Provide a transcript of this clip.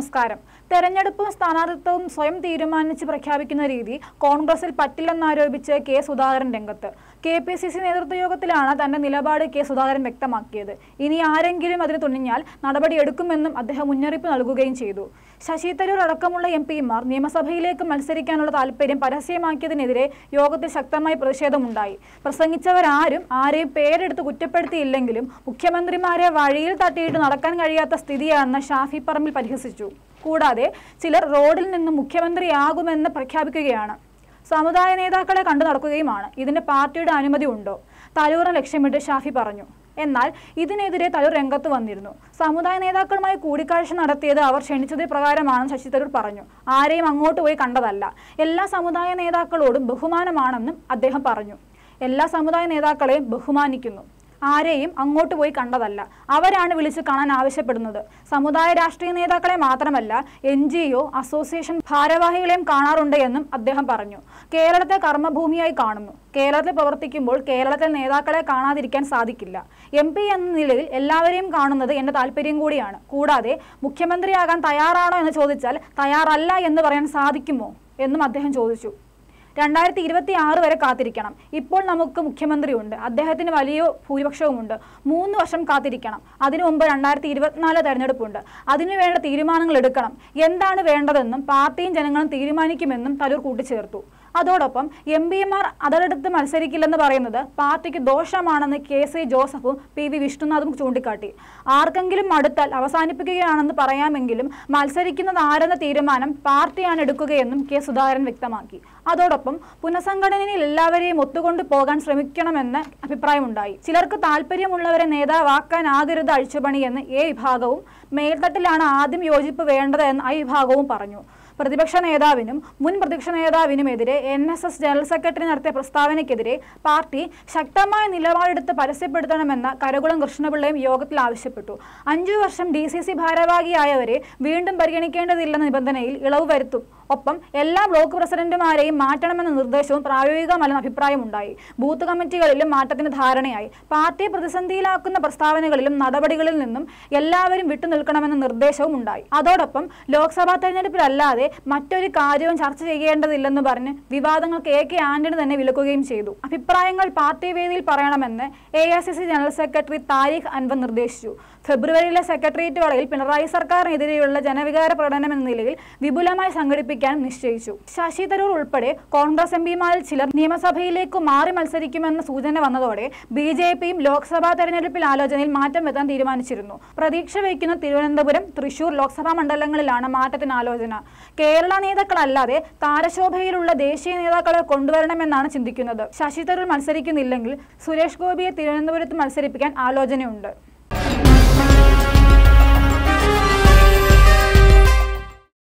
നമസ്കാരം തെരഞ്ഞെടുപ്പും സ്ഥാനാർത്ഥിത്വവും സ്വയം തീരുമാനിച്ച് പ്രഖ്യാപിക്കുന്ന രീതി കോൺഗ്രസിൽ പറ്റില്ലെന്നാരോപിച്ച് കെ സുധാകരൻ രംഗത്ത് കെ പി സി സി നേതൃത്വ യോഗത്തിലാണ് തന്റെ നിലപാട് കെ സുധാകരൻ വ്യക്തമാക്കിയത് ഇനി ആരെങ്കിലും അതിന് തുണിഞ്ഞാൽ നടപടിയെടുക്കുമെന്നും അദ്ദേഹം മുന്നറിയിപ്പ് നൽകുകയും ചെയ്തു ശശി തരൂർ അടക്കമുള്ള എം പിമാർ നിയമസഭയിലേക്ക് മത്സരിക്കാനുള്ള താല്പര്യം പരസ്യമാക്കിയതിനെതിരെ യോഗത്തിൽ ശക്തമായ പ്രതിഷേധമുണ്ടായി പ്രസംഗിച്ചവരാരും ആരെയും പേരെടുത്ത് കുറ്റപ്പെടുത്തിയില്ലെങ്കിലും മുഖ്യമന്ത്രിമാരെ വഴിയിൽ തട്ടിയിട്ട് നടക്കാൻ കഴിയാത്ത സ്ഥിതിയാണെന്ന് ഷാഫി പറമ്പിൽ പരിഹസിച്ചു കൂടാതെ ചിലർ റോഡിൽ നിന്ന് മുഖ്യമന്ത്രിയാകുമെന്ന് പ്രഖ്യാപിക്കുകയാണ് സമുദായ നേതാക്കളെ കണ്ടു നടക്കുകയുമാണ് ഇതിന് പാർട്ടിയുടെ അനുമതി ഉണ്ടോ തലൂറിനെ ലക്ഷ്യമിട്ട് ഷാഫി പറഞ്ഞു എന്നാൽ ഇതിനെതിരെ തരൂർ രംഗത്ത് വന്നിരുന്നു സമുദായ നേതാക്കളുമായി കൂടിക്കാഴ്ച നടത്തിയത് അവർ ക്ഷണിച്ചത് പ്രകാരമാണെന്ന് ശശി തരൂർ പറഞ്ഞു ആരെയും അങ്ങോട്ട് പോയി കണ്ടതല്ല എല്ലാ സമുദായ നേതാക്കളോടും ബഹുമാനമാണെന്നും അദ്ദേഹം പറഞ്ഞു എല്ലാ സമുദായ നേതാക്കളെയും ബഹുമാനിക്കുന്നു ആരെയും അങ്ങോട്ട് പോയി കണ്ടതല്ല അവരാണ് വിളിച്ച് കാണാൻ ആവശ്യപ്പെടുന്നത് സമുദായ രാഷ്ട്രീയ നേതാക്കളെ മാത്രമല്ല എൻ ജി ഒ അസോസിയേഷൻ ഭാരവാഹികളെയും കാണാറുണ്ട് എന്നും അദ്ദേഹം പറഞ്ഞു കേരളത്തെ കർമ്മഭൂമിയായി കാണുന്നു കേരളത്തിൽ പ്രവർത്തിക്കുമ്പോൾ കേരളത്തിലെ നേതാക്കളെ കാണാതിരിക്കാൻ സാധിക്കില്ല എം പി എന്ന നിലയിൽ എല്ലാവരെയും കാണുന്നത് എന്റെ താല്പര്യം കൂടിയാണ് കൂടാതെ മുഖ്യമന്ത്രിയാകാൻ തയ്യാറാണോ എന്ന് ചോദിച്ചാൽ തയ്യാറല്ല എന്ന് പറയാൻ സാധിക്കുമോ എന്നും അദ്ദേഹം ചോദിച്ചു രണ്ടായിരത്തി ഇരുപത്തി ആറ് വരെ കാത്തിരിക്കണം ഇപ്പോൾ നമുക്ക് മുഖ്യമന്ത്രിയുണ്ട് അദ്ദേഹത്തിന് വലിയ ഭൂരിപക്ഷവുമുണ്ട് മൂന്ന് വർഷം കാത്തിരിക്കണം അതിനു മുമ്പ് രണ്ടായിരത്തി ഇരുപത്തിനാല് തെരഞ്ഞെടുപ്പുണ്ട് അതിനുവേണ്ട തീരുമാനങ്ങൾ എടുക്കണം എന്താണ് വേണ്ടതെന്നും പാർട്ടിയും ജനങ്ങളും തീരുമാനിക്കുമെന്നും തരൂർ കൂട്ടിച്ചേർത്തു അതോടൊപ്പം എം പിമാർ അതടുത്ത് മത്സരിക്കില്ലെന്ന് പറയുന്നത് പാർട്ടിക്ക് ദോഷമാണെന്ന് കെ സി ജോസഫും പി വി വിഷ്ണുനാഥും ചൂണ്ടിക്കാട്ടി ആർക്കെങ്കിലും അടുത്താൽ അവസാനിപ്പിക്കുകയാണെന്ന് പറയാമെങ്കിലും മത്സരിക്കുന്നത് ആരെന്ന തീരുമാനം പാർട്ടിയാണ് എടുക്കുകയെന്നും കെ സുധാകരൻ വ്യക്തമാക്കി അതോടൊപ്പം പുനഃസംഘടനയിൽ എല്ലാവരെയും ഒത്തുകൊണ്ട് പോകാൻ ശ്രമിക്കണമെന്ന് അഭിപ്രായമുണ്ടായി ചിലർക്ക് താല്പര്യമുള്ളവരെ നേതാവാക്കാനാകരുത് അഴിച്ചുപണിയെന്ന് എ വിഭാഗവും മേൽത്തട്ടിലാണ് ആദ്യം യോജിപ്പ് വേണ്ടത് എന്ന് ഐ വിഭാഗവും പറഞ്ഞു പ്രതിപക്ഷ നേതാവിനും മുൻ പ്രതിപക്ഷ നേതാവിനുമെതിരെ N S S general secretary നടത്തിയ പ്രസ്താവനയ്ക്കെതിരെ പാർട്ടി ശക്തമായ നിലപാടെടുത്ത് പരസ്യപ്പെടുത്തണമെന്ന് കരകുളം കൃഷ്ണപിള്ളയും യോഗത്തിൽ ആവശ്യപ്പെട്ടു അഞ്ചു വർഷം ഡി സി സി ഭാരവാഹിയായവരെ വീണ്ടും പരിഗണിക്കേണ്ടതില്ലെന്ന നിബന്ധനയിൽ ഇളവ് വരുത്തും ഒപ്പം എല്ലാ ബ്ലോക്ക് പ്രസിഡന്റുമാരെയും മാറ്റണമെന്ന നിർദ്ദേശവും പ്രായോഗികമല്ലെന്ന അഭിപ്രായമുണ്ടായി ബൂത്ത് കമ്മിറ്റികളിലും മാറ്റത്തിന് ധാരണയായി പാർട്ടിയെ പ്രതിസന്ധിയിലാക്കുന്ന പ്രസ്താവനകളിലും നടപടികളിൽ നിന്നും എല്ലാവരും വിട്ടുനിൽക്കണമെന്ന നിർദ്ദേശവും ഉണ്ടായി അതോടൊപ്പം ലോക്സഭാ തെരഞ്ഞെടുപ്പിലല്ലാതെ മറ്റൊരു കാര്യവും ചർച്ച ചെയ്യേണ്ടതില്ലെന്ന് പറഞ്ഞ് വിവാദങ്ങൾ കെ കെ ആന്റണി തന്നെ വിലക്കുകയും ചെയ്തു അഭിപ്രായങ്ങൾ പാർട്ടി വേദിയിൽ പറയണമെന്ന് A general secretary Tariq Anwar നിർദ്ദേശിച്ചു ഫെബ്രുവരിയിലെ സെക്രട്ടേറിയറ്റ് വളയിൽ പിണറായി സർക്കാരിനെതിരെയുള്ള ജനവികാര പ്രകടനം എന്ന നിലയിൽ വിപുലമായി സംഘടിപ്പിക്കാനും നിശ്ചയിച്ചു ശശി തരൂർ ഉൾപ്പെടെ കോൺഗ്രസ് എം പിമാരിൽ ചിലർ നിയമസഭയിലേക്ക് മാറി മത്സരിക്കുമെന്ന സൂചന വന്നതോടെ ബി ജെ പിയും ലോക്സഭാ തെരഞ്ഞെടുപ്പിൽ ആലോചനയിൽ മാറ്റം വരുത്താൻ തീരുമാനിച്ചിരുന്നു പ്രതീക്ഷ വയ്ക്കുന്ന തിരുവനന്തപുരം തൃശൂർ ലോക്സഭാ മണ്ഡലങ്ങളിലാണ് മാറ്റത്തിന് ആലോചന കേരള നേതാക്കളല്ലാതെ താരശോഭയിലുള്ള ദേശീയ നേതാക്കളെ കൊണ്ടുവരണമെന്നാണ് ചിന്തിക്കുന്നത് ശശി തരൂർ മത്സരിക്കുന്നില്ലെങ്കിൽ സുരേഷ് ഗോപിയെ തിരുവനന്തപുരത്ത് മത്സരിപ്പിക്കാൻ ആലോചനയുണ്ട്